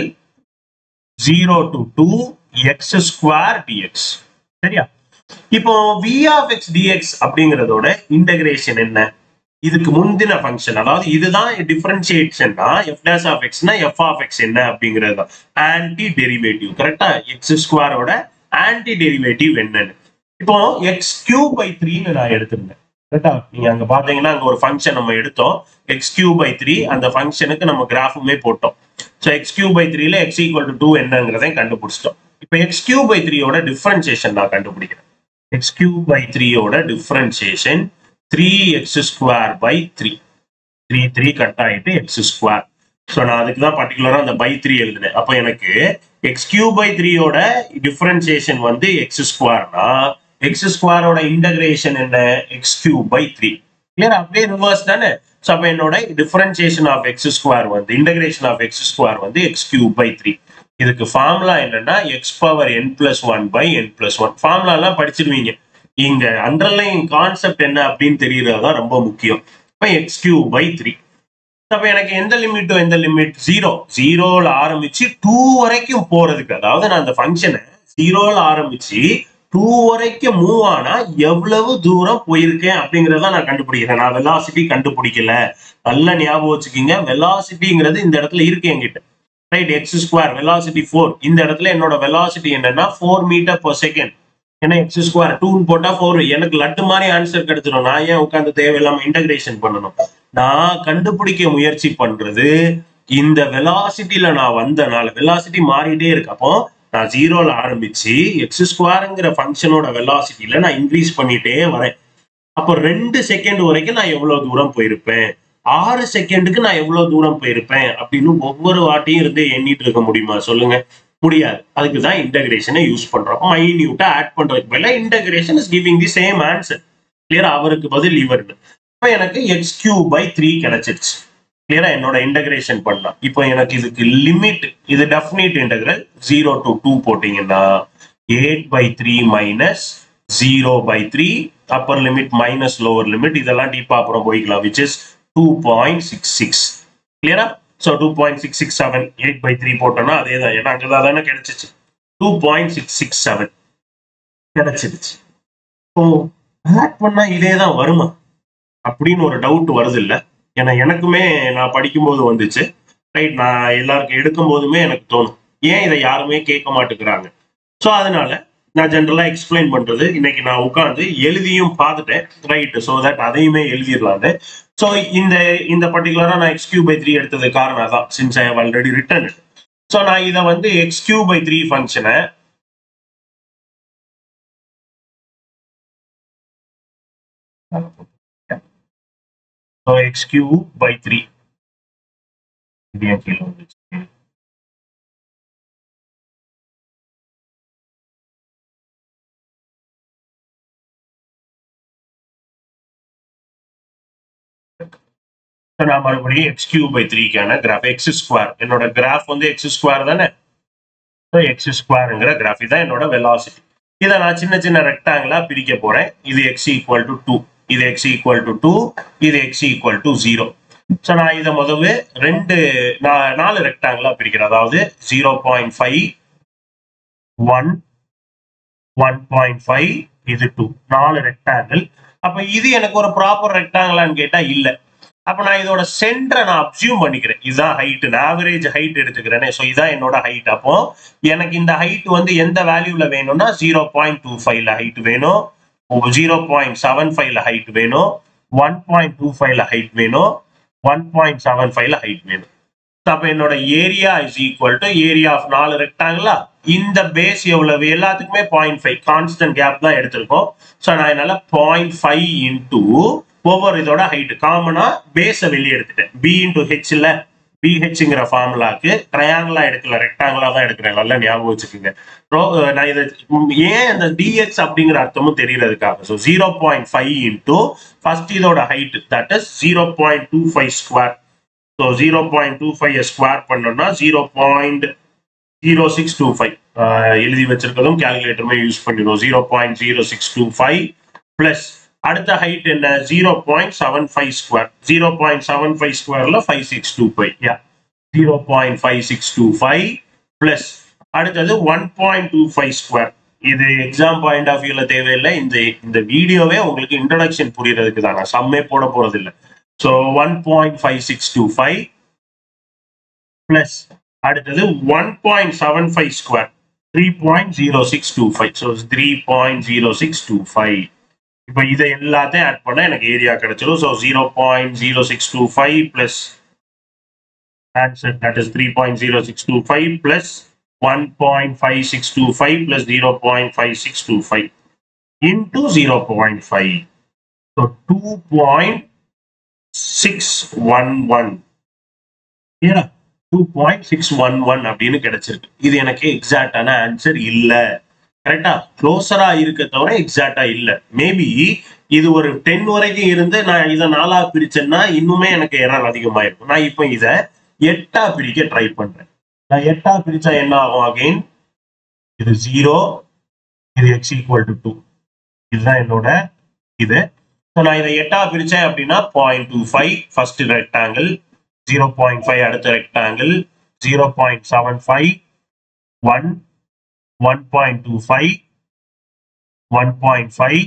zero to two X square dx சரியா இப்போ வி ஆஃப் எக்ஸ் டிஎக்ஸ் அப்படிங்கிறதோட இன்டகிரேஷன் என்ன இதுக்கு முந்தின ஃபங்க்ஷன் அதாவது இதுதான் டிஃபரன்சியேஷன்னா எஃப் டேஷ் ஆஃப் எக்ஸ்னா எஃப் ஆஃப் எக்ஸ் என்ன அப்படிங்கிறது தான் ஆன்டி டெரிவேட்டிவ் கரெக்டா எக்ஸ் ஸ்கொயரோட ஆன்டி டெரிவேட்டிவ் என்னன்னு இப்போ எக்ஸ் கியூ பை த்ரீன்னு நான் எடுத்திருந்தேன் கரெக்டா நீங்க அங்க பாத்தீங்கன்னா அங்க ஒரு ஃபங்க்ஷன் நம்ம எடுத்தோம் எக்ஸ் கியூ பை த்ரீ அந்த ஃபங்க்ஷனுக்கு நம்ம கிராஃபுமே போட்டோம் ஸோ எக்ஸ் கியூ பை த்ரீல எக்ஸ் ஈக்குவல் டு டூ என்னங்கிறதையும் கண்டுபிடிச்சிட்டோம் இப்போ எக்ஸ் கியூ பை த்ரீயோட டிஃபரன்சியேஷன் நான் கண்டுபிடிக்கிறேன் எக்ஸ் கியூ பை த்ரீயோட differentiation three x square by three three three cut ஆகிட்டு எக்ஸ் ஸ்கொயர் ஸோ நான் அதுக்கு தான் பர்டிகுலராக அந்த பை த்ரீ எழுதினேன் அப்போ எனக்கு எக்ஸ் கியூ பை த்ரீயோட டிஃபரன்சியேஷன் வந்து எக்ஸ் ஸ்கொயர்னா எக்ஸ் ஸ்கொயரோட இன்டகிரேஷன் என்ன x cube by three clear அப்படியே ரிவர்ஸ் தானே ஸோ அப்போ என்னோட டிஃபரன்சியேஷன் ஆஃப் எக்ஸ் ஸ்கொயர் வந்து இன்டகிரேஷன் ஆஃப் எக்ஸ் ஸ்கொயர் வந்து எக்ஸ் கியூ பை த்ரீ இதுக்கு ஃபார்முலா என்னன்னா x power n plus one by n plus one ஃபார்முலாலாம் படிச்சிருவீங்க இங்க அண்டர்லைன் கான்செப்ட் என்ன அப்படின்னு தெரியறது தான் ரொம்ப முக்கியம் இப்போ எக்ஸ் கியூ பை த்ரீ அப்ப எனக்கு எந்த லிமிட்டோ எந்த லிமிட் ஜீரோ ஜீரோல ஆரம்பிச்சு டூ வரைக்கும் போறதுக்கு அதாவது நான் அந்த ஃபங்க்ஷனை ஜீரோல ஆரம்பிச்சு டூ வரைக்கும் மூவ் ஆனா எவ்வளவு தூரம் போயிருக்கேன் அப்படிங்கறத நான் கண்டுபிடிக்கிறேன் நான் வெலாசிட்டி கண்டுபிடிக்கல நல்லா ஞாபகம் வச்சுக்கிங்க வெலாசிட்டிங்கிறது இந்த இடத்துல இருக்கு என்கிட்ட right x square velocity four இந்த இடத்துல என்னோட வெலாசிட்டி என்னன்னா ஃபோர் மீட்டர் per செகண்ட் ஏன்னா எக்ஸ் ஸ்கொயர் டூன்னு போட்டா ஃபோர் எனக்கு லட்டு மாதிரி ஆன்சர் கிடைச்சிடும் நான் ஏன் உட்காந்து தேவையில்லாம இன்டகிரேஷன் பண்ணணும் நான் கண்டுபிடிக்க முயற்சி பண்றது இந்த வெலாசிட்டில நான் வந்தனால வெலாசிட்டி மாறிட்டே இருக்கு அப்போ நான் ஜீரோல ஆரம்பிச்சு எக்ஸ் ஸ்கொயருங்கிற ஃபங்க்ஷனோட வெலாசிட்டியில நான் இன்க்ரீஸ் பண்ணிட்டே வரேன் அப்போ ரெண்டு செகண்ட் வரைக்கும் நான் எவ்வளவு தூரம் போயிருப்பேன் ஆறு செகண்டுக்கு நான் எவ்வளவு தூரம் போயிருப்பேன் அப்படின்னு ஒவ்வொரு வாட்டியும் இருந்து எண்ணிட்டு இருக்க முடியுமா சொல்லுங்க முடியாது அதுக்கு தான் இன்டகிரேஷனை யூஸ் பண்றோம் மைன்யூட்டா ஆட் பண்றதுக்கு பதிலா integration is giving the same answer கிளியரா அவருக்கு பதில் இவர்னு இப்போ எனக்கு எக்ஸ் கியூ பை த்ரீ கிடைச்சிருச்சு கிளியரா என்னோட இன்டகிரேஷன் பண்ணலாம் இப்போ எனக்கு இதுக்கு லிமிட் இது definite integral zero to two போட்டீங்கன்னா eight by three minus zero by three upper limit minus lower limit இதெல்லாம் டீப்பா அப்புறம் போய்க்கலாம் which is two point six six கிளியரா so two point six six seven eight by three போட்டோம்னா அதே தான் ஏன்னா அங்கே தானே கிடைச்சிச்சு two point six six seven கிடைச்சிருச்சு ஸோ ஆட் பண்ணா இதே தான் வருமா அப்படின்னு ஒரு டவுட் வருது இல்லை ஏன்னா எனக்குமே நான் படிக்கும்போது வந்துச்சு ரைட் நான் எல்லாருக்கும் எடுக்கும் போதுமே எனக்கு தோணும் ஏன் இதை யாருமே கேட்க மாட்டேங்கிறாங்க ஸோ அதனால நான் ஜென்ரலா எக்ஸ்பிளைன் பண்றது இன்னைக்கு நான் உட்காந்து எழுதியும் பார்த்துட்டேன் ரைட் ஸோ தட் அதையுமே எழுதிடலான்னு ஸோ இந்த இந்த பர்டிகுலரா நான் எக்ஸ் கியூ பை த்ரீ எடுத்தது காரணம் தான் since I have already written so நான் இதை வந்து எக்ஸ் கியூ பை த்ரீ ஃபங்க்ஷனை so x cube by three இது என் கீழே வந்துச்சு நான் மறுபடியும் எக்ஸ் கியூ பை த்ரீக்கான கிராஃப் எக்ஸ் ஸ்கொயர் என்னோட கிராஃப் வந்து எக்ஸ் ஸ்கொயர் தானே ஸோ எக்ஸ் ஸ்கொயருங்கிற கிராஃப் தான் என்னோட வெலாசிட்டி இதை நான் சின்ன சின்ன ரெக்டாங்கிளா பிரிக்க போறேன் இது எக்ஸ் ஈக்குவல் டு டூ இது எக்ஸ் ஈக்குவல் டு டூ இது X equal to zero so நான் இதை முதல்ல ரெண்டு நான் நாலு ரெக்டாங்கிளா பிரிக்கிறேன் அதாவது zero point five one one point five இது டூ நாலு ரெக்டாங்கிள் அப்ப இது எனக்கு ஒரு ப்ராப்பர் ரெக்டாங்கிளான்னு கேட்டா இல்ல அப்ப நான் இதோட சென்டரை நான் அப்சியூம் பண்ணிக்கிறேன் இதுதான் ஹைட் நான் ஆவரேஜ் ஹைட் எடுத்துக்கிறேனே ஸோ இதான் என்னோட ஹைட் அப்போ எனக்கு இந்த ஹைட் வந்து எந்த வேல்யூல வேணும்னா ஜீரோ பாயிண்ட் டூ ஃபைவ்ல ஹைட் வேணும் ஜீரோ பாயிண்ட் செவன் ஃபைவ்ல ஹைட் வேணும் ஒன் பாயிண்ட் டூ ஃபைவ்ல ஹைட் வேணும் ஒன் பாயிண்ட் செவன் ஃபைவ்ல ஹைட் வேணும் அப்ப என்னோட area is equal to area of நாலு ரெக்டாங்களா இந்த பேஸ் எவ்வளவு எல்லாத்துக்குமே பாயிண்ட் ஃபைவ் கான்ஸ்டன்ட் கேப் தான் எடுத்திருக்கோம் ஸோ நான் என்னால பாயிண்ட் ஃபைவ் இன்டூ ஒவ்வொரு இதோட ஹைட் காமனா பேஸை வெளியே எடுத்துட்டேன் பி இன்டூ ஹெச்ல பிஹெச்ங்கிற ஃபார்முலாக்கு ட்ரையாங்கிளா எடுக்கல ரெக்டாங்கிளா தான் எடுக்கிறேன் நல்லா ஞாபகம் வச்சுக்கோங்க நான் இதை ஏன் இந்த டிஎக்ஸ் அப்படிங்கிற அர்த்தமும் தெரியறதுக்காக so zero point five into first இதோட height that is zero point two five square so zero point two five square பண்ணோம்னா zero point zero six two five எழுதி வச்சிருக்கதும் கேல்குலேட்டருமே யூஸ் பண்ணிடுவோம் zero point zero six two five plus அடுத்த ஹைட் என்ன zero point seven five square zero point seven five ஸ்கொயர்ல ஃபைவ் சிக்ஸ் டூ ஃபைவ் யா zero point five six two five plus அடுத்தது one point two five square இது எக்ஸாம் பாயிண்ட் ஆஃப் வியூல தேவையில்லை இந்த இந்த வீடியோவே உங்களுக்கு இன்ட்ரடக்ஷன் புரியறதுக்கு தான் நான் சம்மே போட போறது இல்லை so one point five six two five plus அடுத்தது one point seven five square three point zero six two five so three point zero six two five இப்போ இதை எல்லாத்தையும் ஆட் பண்ண எனக்கு ஏரியா கிடைச்சிடும் so zero point zero six two five plus answer that is three point zero six two five plus one point five six two five plus zero point five six two five into zero point five so two point six one one ஏன்னா two point six one one அப்படின்னு கிடைச்சிருக்கு இது எனக்கு எக்ஸாக்டான ஆன்சர் இல்லை கரெக்டா க்ளோஸரா இருக்க தவிர எக்ஸாக்டா இல்ல மேபி இது ஒரு டென் வரைக்கும் இருந்து நான் இதை நாலா பிரிச்சேன்னா இன்னுமே எனக்கு எரர் அதிகமாயிருக்கும் நான் இப்போ இதை எட்டா பிரிக்க ட்ரை பண்றேன் நான் எட்டா பிரிச்சா என்ன ஆகும் அகைன் இது ஜீரோ இது எக்ஸ் ஈக்குவல் டு டூ இதுதான் என்னோட இது ஸோ நான் இதை எட்டா பிரிச்சேன் அப்படின்னா point two five first rectangle zero point five அடுத்த rectangle zero point seven five one one point two five one point five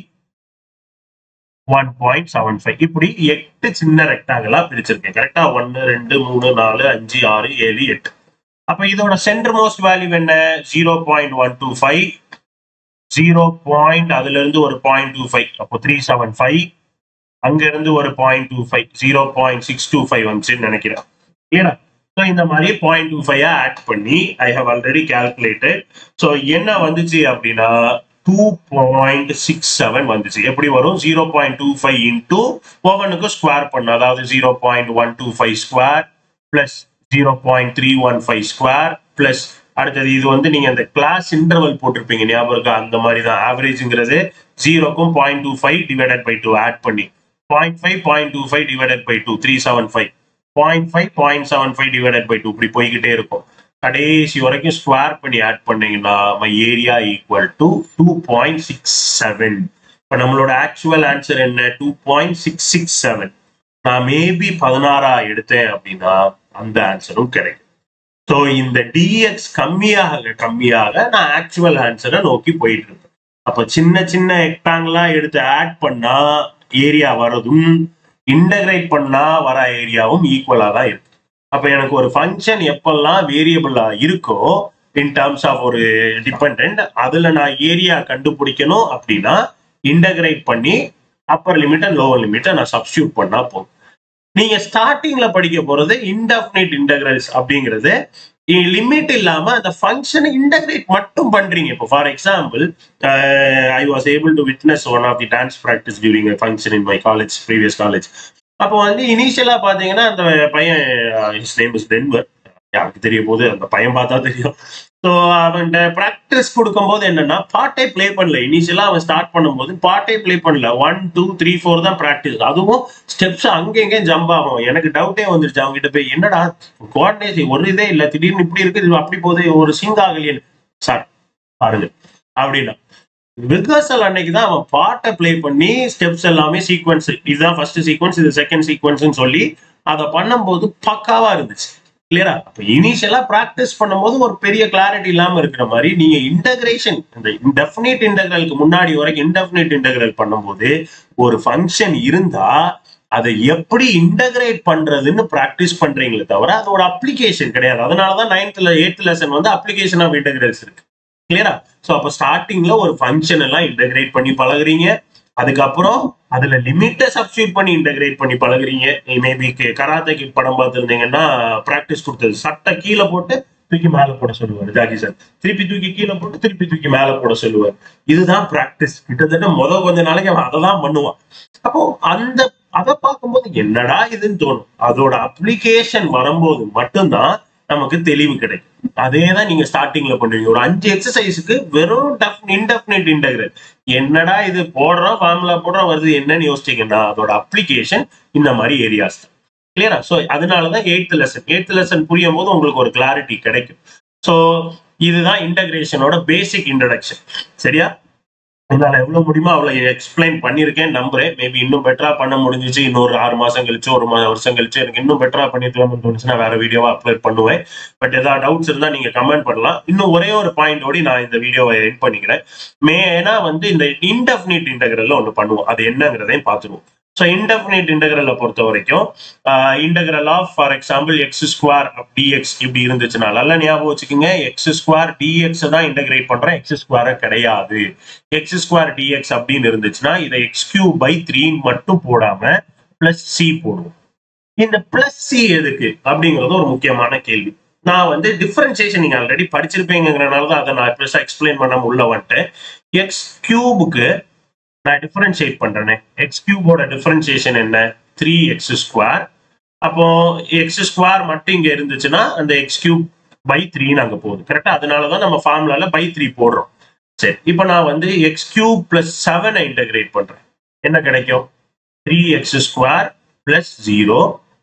one point seven five இப்படி எட்டு சின்ன ரெக்டாங்கிளா பிரிச்சிருக்கேன் கரெக்டா ஒன்னு ரெண்டு மூணு நாலு அஞ்சு ஆறு ஏழு எட்டு அப்ப இதோட சென்டர் மோஸ்ட் வேல்யூ என்ன zero point one two five zero point அதுல இருந்து ஒரு பாயிண்ட் டூ ஃபைவ் அப்போ த்ரீ செவன் ஃபைவ் அங்க இருந்து ஒரு point two five zero point six two five வந்துச்சுன்னு நினைக்கிறேன் இல்லையா ஸோ இந்த மாதிரி பாயிண்ட் டூ ஃபைவ் ஆட் பண்ணி I have already calculated so என்ன வந்துச்சு அப்படின்னா டூ பாயிண்ட் சிக்ஸ் செவன் வந்துச்சு எப்படி வரும் zero point two five into ஒவ்வொன்றுக்கும் ஸ்கொயர் பண்ண அதாவது zero point one two five square plus zero point three one five square plus அடுத்தது இது வந்து நீங்க அந்த கிளாஸ் இன்டர்வல் போட்டிருப்பீங்க ஞாபகம் இருக்கா அந்த மாதிரி தான் ஆவரேஜ்ங்கிறது ஜீரோக்கும் point two five divided by two add பண்ணி point five point two five divided by two three seven five point five point seven five divided by two இப்படி போய்கிட்டே இருக்கும் கடைசி வரைக்கும் ஸ்கொயர் பண்ணி ஆட் பண்ணீங்கன்னா my area equal to two point six seven இப்போ நம்மளோட ஆக்சுவல் ஆன்சர் என்ன two point six six seven நான் மேபி பதினாறா எடுத்தேன் அப்படின்னா அந்த ஆன்சரும் கிடைக்கும் ஸோ இந்த டிஎக்ஸ் கம்மியாக கம்மியாக நான் ஆக்சுவல் ஆன்சரை நோக்கி போயிட்டு இருப்பேன் அப்போ சின்ன சின்ன எக்டாங்களா எடுத்து ஆட் பண்ணா ஏரியா வரதும் இன்டகிரேட் பண்ணா வர ஏரியாவும் ஈக்குவலா தான் இருக்கு அப்ப எனக்கு ஒரு ஃபங்க்ஷன் எப்பெல்லாம் வேரியபிளா இருக்கோ இன் டர்ம்ஸ் ஆஃப் ஒரு டிபெண்ட் அதுல நான் ஏரியா கண்டுபிடிக்கணும் அப்படின்னா இன்டகிரேட் பண்ணி அப்பர் லிமிட் அண்ட் லோவர் லிமிட்டை நான் சப்ஸ்டியூட் பண்ணா போதும் நீங்க ஸ்டார்டிங்ல படிக்க போறது இன்டெஃபினிட் இன்டகிரல்ஸ் அப்படிங்கிறது லிமிட் இல்லாம அந்த ஃபங்க்ஷனை இன்டகிரேட் மட்டும் பண்றீங்க இப்போ for example I was able to witness one of the dance practice during function in my college previous college அப்போ வந்து இனிஷியலா பாத்தீங்கன்னா அந்த பையன் ஹிஸ் நேம் இஸ் டென்வர் யாருக்கு தெரிய போது அந்த பையன் பார்த்தா தெரியும் ஸோ அவன்கிட்ட ப்ராக்டிஸ் கொடுக்கும்போது என்னன்னா பாட்டே ப்ளே பண்ணல இனிஷியலா அவன் ஸ்டார்ட் பண்ணும்போது பாட்டே ப்ளே பண்ணல ஒன் டூ த்ரீ ஃபோர் தான் ப்ராக்டிஸ் அதுவும் ஸ்டெப்ஸ் அங்கங்க ஜம்ப் ஆகும் எனக்கு டவுட்டே வந்துருச்சு அவங்க கிட்ட போய் என்னடா கோஆர்டினேஷன் ஒரு இதே இல்லை திடீர்னு இப்படி இருக்கு இது அப்படி போகுது ஒரு சிங் ஆகலையே சார் பாருங்க அப்படின்னா ரிஹர்சல் அன்னைக்கு தான் அவன் பாட்டை ப்ளே பண்ணி ஸ்டெப்ஸ் எல்லாமே சீக்வன்ஸ் இதுதான் ஃபர்ஸ்ட் சீக்வன்ஸ் இது செகண்ட் சீக்வன்ஸ்னு சொல்லி அதை பண்ணும்போது பக்காவா இருந்துச்சு கிளியரா அப்ப இனிஷியலா பிராக்டிஸ் பண்ணும்போது ஒரு பெரிய கிளாரிட்டி இல்லாம இருக்கிற மாதிரி நீங்க இன்டகிரேஷன் இந்த இன்டெஃபினிட் இன்டகிரலுக்கு முன்னாடி வரைக்கும் இன்டெஃபினிட் இன்டகிரல் பண்ணும்போது ஒரு ஃபங்க்ஷன் இருந்தா அதை எப்படி இன்டகிரேட் பண்றதுன்னு பிராக்டிஸ் பண்றீங்களே தவிர அதோட அப்ளிகேஷன் கிடையாது அதனாலதான் நைன்த்ல எயித் லெசன் வந்து அப்ளிகேஷன் ஆஃப் இன்டகிரல்ஸ் இருக்கு கிளியரா ஸோ அப்போ ஸ்டார்டிங்ல ஒரு ஃபங்க்ஷன் எல்லாம் இன்டகிரேட் பண்ணி பழகுறீங்க அதுக்கப்புறம் அதுல லிமிட்டை சப்ஸ்டியூட் பண்ணி இன்டகிரேட் பண்ணி பழகுறீங்க மேபி கராத்தே கிட் படம் பார்த்துருந்தீங்கன்னா ப்ராக்டிஸ் கொடுத்தது சட்டை கீழே போட்டு தூக்கி மேல போட சொல்லுவார் ஜாகி சார் திருப்பி தூக்கி கீழே போட்டு திருப்பி தூக்கி மேல போட சொல்லுவார் இதுதான் பிராக்டிஸ் கிட்டத்தட்ட முத கொஞ்ச நாளைக்கு அவன் அதை தான் பண்ணுவான் அப்போ அந்த அதை பார்க்கும்போது என்னடா இதுன்னு தோணும் அதோட அப்ளிகேஷன் வரும்போது மட்டும்தான் நமக்கு தெளிவு கிடைக்கும் அதே தான் நீங்க ஸ்டார்டிங்ல பண்ணுவீங்க ஒரு அஞ்சு எக்ஸசைஸுக்கு வெறும் இன்டெஃபினிட் இன்டகிரல் என்னடா இது போடுறோம் ஃபார்முலா போடுறோம் வருது என்னன்னு யோசிச்சீங்கன்னா அதோட அப்ளிகேஷன் இந்த மாதிரி ஏரியாஸ் தான் கிளியரா ஸோ அதனாலதான் எயித்து லெசன் எயித்து லெசன் புரியும் போது உங்களுக்கு ஒரு கிளாரிட்டி கிடைக்கும் ஸோ இதுதான் இன்டகிரேஷனோட பேசிக் இன்ட்ரடக்ஷன் சரியா என்னால எவ்வளவு முடியுமோ அவ்வளவு எக்ஸ்பிளைன் பண்ணியிருக்கேன் நம்புறேன் மேபி இன்னும் பெட்டரா பண்ண முடிஞ்சிச்சு இன்னொரு ஆறு மாசம் கழிச்சு ஒரு வருஷம் கழிச்சு எனக்கு இன்னும் பெட்டரா பண்ணிருக்கலாம்னு தோணுச்சுன்னா வேற வீடியோவா அப்லோட் பண்ணுவேன் பட் ஏதாவது டவுட்ஸ் இருந்தா நீங்க கமெண்ட் பண்ணலாம் இன்னும் ஒரே ஒரு பாயிண்டோட நான் இந்த வீடியோவை எட் பண்ணிக்கிறேன் மேனா வந்து இந்த இன்டெஃபினிட் இன்டகிரல்ல ஒன்று பண்ணுவோம் அது என்னங்கிறதையும் பார்த்துருவோம் ஸோ இன்டெஃபினிட் இன்டகிரலை பொறுத்த வரைக்கும் integral of for example x square dx இப்படி இருந்துச்சுன்னா நல்லா ஞாபகம் வச்சுக்கோங்க எக்ஸ் ஸ்கொயர் டிஎக்ஸ் தான் இன்டகிரேட் பண்றேன் எக்ஸ் ஸ்கொயரை கிடையாது எக்ஸ் ஸ்கொயர் டிஎக்ஸ் அப்படின்னு இருந்துச்சுன்னா இதை எக்ஸ் கியூ பை த்ரீன்னு மட்டும் போடாம பிளஸ் சி போடுவோம் இந்த பிளஸ் சி எதுக்கு அப்படிங்கிறது ஒரு முக்கியமான கேள்வி நான் வந்து டிஃபரன்சியேஷன் நீங்க ஆல்ரெடி படிச்சிருப்பீங்கிறனால தான் அதை நான் பெருசாக எக்ஸ்பிளைன் பண்ணாம உள்ள வந்துட்டேன் எக்ஸ் கியூபுக்கு நான் டிஃபரன்ஷியேட் பண்றேனே எக்ஸ் கியூபோட டிஃபரன்சியேஷன் என்ன த்ரீ எக்ஸ் ஸ்கொயர் அப்போ எக்ஸ் ஸ்கொயர் மட்டும் இங்க இருந்துச்சுன்னா அந்த எக்ஸ் கியூப் பை த்ரீன்னு அங்க போகுது கரெக்டா அதனாலதான் நம்ம ஃபார்முலால பை த்ரீ போடுறோம் சரி இப்போ நான் வந்து எக்ஸ் கியூப் பிளஸ் செவனை இன்டகிரேட் பண்றேன் என்ன கிடைக்கும் three x square plus zero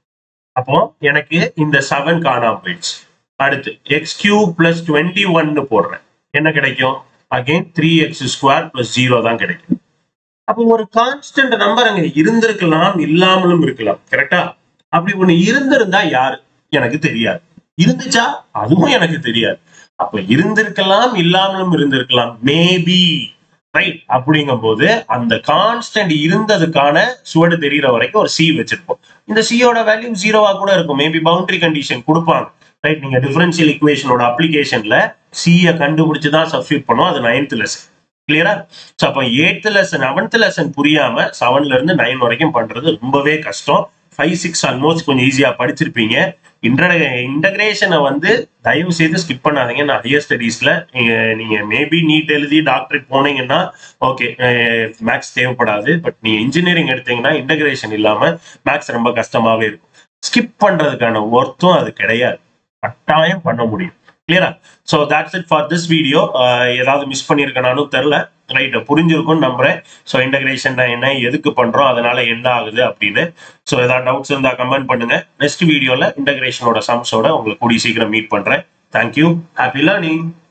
அப்போ எனக்கு இந்த செவன் காணாம போயிடுச்சு அடுத்து எக்ஸ் கியூப் பிளஸ் டுவெண்ட்டி ஒன்னு போடுறேன் என்ன கிடைக்கும் again three x square plus zero தான் கிடைக்கும் அப்போ ஒரு கான்ஸ்டன்ட் நம்பர் அங்க இருந்திருக்கலாம் இல்லாமலும் இருக்கலாம் கரெக்டா அப்படி ஒண்ணு இருந்திருந்தா யாரு எனக்கு தெரியாது இருந்துச்சா அதுவும் எனக்கு தெரியாது அப்ப இருந்திருக்கலாம் இல்லாமலும் இருந்திருக்கலாம் மேபி ரைட் அப்படிங்கும் போது அந்த கான்ஸ்டன்ட் இருந்ததுக்கான சுவடு தெரியற வரைக்கும் ஒரு சி வச்சிருப்போம் இந்த சியோட வேல்யூ ஜீரோவா கூட இருக்கும் மேபி பவுண்டரி கண்டிஷன் கொடுப்பாங்க ரைட் நீங்க டிஃபரன்ஷியல் இக்குவேஷனோட அப்ளிகேஷன்ல சியை கண்டுபிடிச்சு தான் சப்ஸ்டியூட் பண்ணுவோம் அது நைன்த் லெசன் கிளியரா ஸோ அப்போ எயித்து லெசன் செவன்த் லெசன் புரியாம செவன்ல இருந்து நைன் வரைக்கும் பண்றது ரொம்பவே கஷ்டம் ஃபைவ் சிக்ஸ் ஆல்மோஸ்ட் கொஞ்சம் ஈஸியா படிச்சிருப்பீங்க இன்டர் இன்டகிரேஷனை வந்து தயவு செய்து ஸ்கிப் பண்ணாதீங்க நான் ஹையர் ஸ்டடீஸ்ல நீங்க மேபி நீட் எழுதி டாக்டரேட் போனீங்கன்னா ஓகே மேக்ஸ் தேவைப்படாது பட் நீங்க இன்ஜினியரிங் எடுத்தீங்கன்னா இன்டகிரேஷன் இல்லாம மேக்ஸ் ரொம்ப கஷ்டமாவே இருக்கும் ஸ்கிப் பண்றதுக்கான ஒர்த்தும் அது கிடையாது கட்டாயம் பண்ண முடியும் கிளியரா so that's it for this video ஏதாவது மிஸ் பண்ணியிருக்கனாலும் தெரில ரைட் புரிஞ்சிருக்கும்னு நம்புறேன் ஸோ இன்டகிரேஷன் என்ன எதுக்கு பண்றோம் அதனால என்ன ஆகுது அப்படின்னு ஸோ ஏதாவது டவுட்ஸ் இருந்தா கமெண்ட் பண்ணுங்க நெக்ஸ்ட் வீடியோல இன்டகிரேஷனோட சம்ஸோட உங்களுக்கு கூடிய சீக்கிரம் மீட் பண்றேன் தேங்க்யூ ஹாப்பி லேர்னிங்